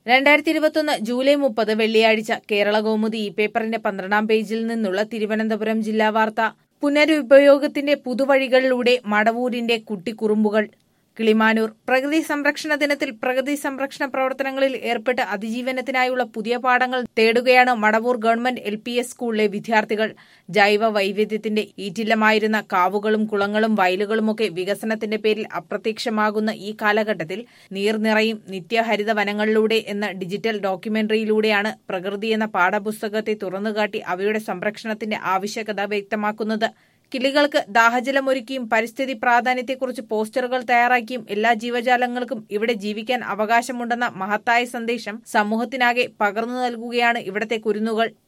രണ്ടായിരത്തി ഇരുപത്തൊന്ന് ജൂലൈ മുപ്പത് വെള്ളിയാഴ്ച കേരള കൗമുദി ഈ പേപ്പറിന്റെ പന്ത്രണ്ടാം പേജിൽ നിന്നുള്ള തിരുവനന്തപുരം ജില്ലാ വാർത്ത പുനരുപയോഗത്തിന്റെ പുതുവഴികളിലൂടെ മടവൂരിന്റെ കുട്ടിക്കുറുമ്പുകൾ കിളിമാനൂർ പ്രകൃതി സംരക്ഷണ ദിനത്തിൽ പ്രകൃതി സംരക്ഷണ പ്രവർത്തനങ്ങളിൽ ഏർപ്പെട്ട് അതിജീവനത്തിനായുള്ള പുതിയ പാഠങ്ങൾ തേടുകയാണ് Madavoor government L P S സ്കൂളിലെ വിദ്യാർത്ഥികൾ ജൈവ വൈവിധ്യത്തിന്റെ ഈറ്റില്ലമായിരുന്ന കാവുകളും കുളങ്ങളും വയലുകളുമൊക്കെ വികസനത്തിന്റെ പേരിൽ അപ്രത്യക്ഷമാകുന്ന ഈ കാലഘട്ടത്തിൽ നീർനിറയും നിത്യഹരിത വനങ്ങളിലൂടെ എന്ന ഡിജിറ്റൽ ഡോക്യുമെന്ററിയിലൂടെയാണ് പ്രകൃതി എന്ന പാഠപുസ്തകത്തെ തുറന്നുകാട്ടി അവയുടെ സംരക്ഷണത്തിന്റെ ആവശ്യകത വ്യക്തമാക്കുന്നത് കിളികൾക്ക് ദാഹജലമൊരുക്കിയും പരിസ്ഥിതി പ്രാധാന്യത്തെക്കുറിച്ച് പോസ്റ്ററുകൾ തയ്യാറാക്കിയും എല്ലാ ജീവജാലങ്ങൾക്കും ഇവിടെ ജീവിക്കാൻ അവകാശമുണ്ടെന്ന മഹത്തായ സന്ദേശം സമൂഹത്തിനാകെ പകർന്നു നൽകുകയാണ് ഇവിടത്തെ കുരുന്നുകൾ